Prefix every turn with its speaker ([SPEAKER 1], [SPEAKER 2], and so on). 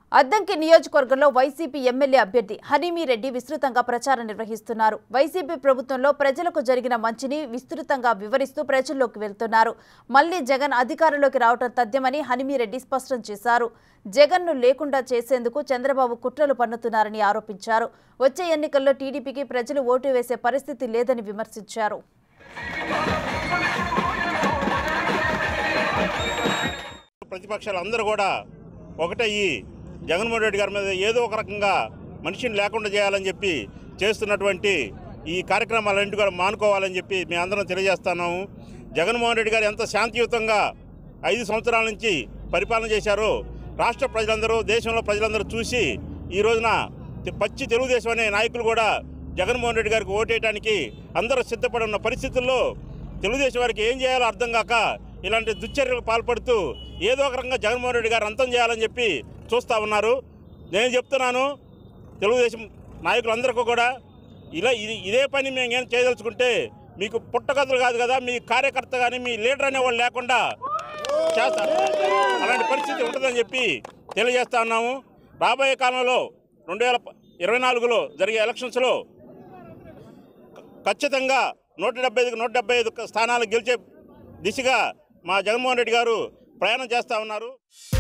[SPEAKER 1] అద్దంకి నియోజకవర్గంలో YCP MLA అభ్యర్థి హనీమిరెడ్డి విస్తృతంగా ప్రచారం నిర్వహిస్తున్నారు వైసీపీ ప్రభుత్వంలో ప్రజలకు జరిగిన మంచిని విస్తృతంగా వివరిస్తూ ప్రజల్లోకి వెళ్తున్నారు మళ్లీ జగన్ అధికారంలోకి రావడం తథ్యమని హనీమిరెడ్డి స్పష్టం చేశారు జగన్ను లేకుండా చేసేందుకు చంద్రబాబు కుట్రలు పన్నుతున్నారని ఆరోపించారు వచ్చే ఎన్నికల్లో టీడీపీకి ప్రజలు ఓటు వేసే పరిస్థితి లేదని విమర్శించారు
[SPEAKER 2] ప్రతిపక్షాలు అందరూ కూడా ఒకటయ్యి జగన్మోహన్ రెడ్డి గారి మీద ఏదో ఒక రకంగా మనిషిని లేకుండా చేయాలని చెప్పి చేస్తున్నటువంటి ఈ కార్యక్రమాలన్నింటి కూడా మానుకోవాలని చెప్పి మేము అందరం తెలియజేస్తున్నాము జగన్మోహన్ రెడ్డి గారు ఎంత శాంతియుతంగా ఐదు సంవత్సరాల నుంచి పరిపాలన చేశారో రాష్ట్ర ప్రజలందరూ దేశంలో ప్రజలందరూ చూసి ఈ రోజున తె- పచ్చి తెలుగుదేశం అనే నాయకులు కూడా జగన్మోహన్ రెడ్డి గారికి ఓటేయడానికి అందరూ సిద్ధపడి ఉన్న పరిస్థితుల్లో తెలుగుదేశం వారికి ఏం చేయాలో అర్థం కాక ఇలాంటి దుశ్చర్యలకు పాల్పడుతూ ఏదో ఒక రకంగా జగన్మోహన్ రెడ్డి గారు అంతం చేయాలని చెప్పి చూస్తూ ఉన్నారు నేను చెప్తున్నాను తెలుగుదేశం నాయకులందరికీ కూడా ఇలా ఇది ఇదే పని మేము ఏం చేయదలుచుకుంటే మీకు పుట్టగతులు కాదు కదా మీ కార్యకర్త కానీ మీ లీడర్ అనేవాళ్ళు లేకుండా చేస్తారు అలాంటి పరిస్థితి ఉంటుందని చెప్పి తెలియజేస్తా ఉన్నాము రాబోయే కాలంలో రెండు వేల ఇరవై నాలుగులో జరిగే ఎలక్షన్స్లో ఖచ్చితంగా నూట డెబ్బై ఐదుకు నూట డెబ్బై ఐదు స్థానాలు గెలిచే దిశగా మా జగన్మోహన్ రెడ్డి గారు ప్రయాణం చేస్తూ ఉన్నారు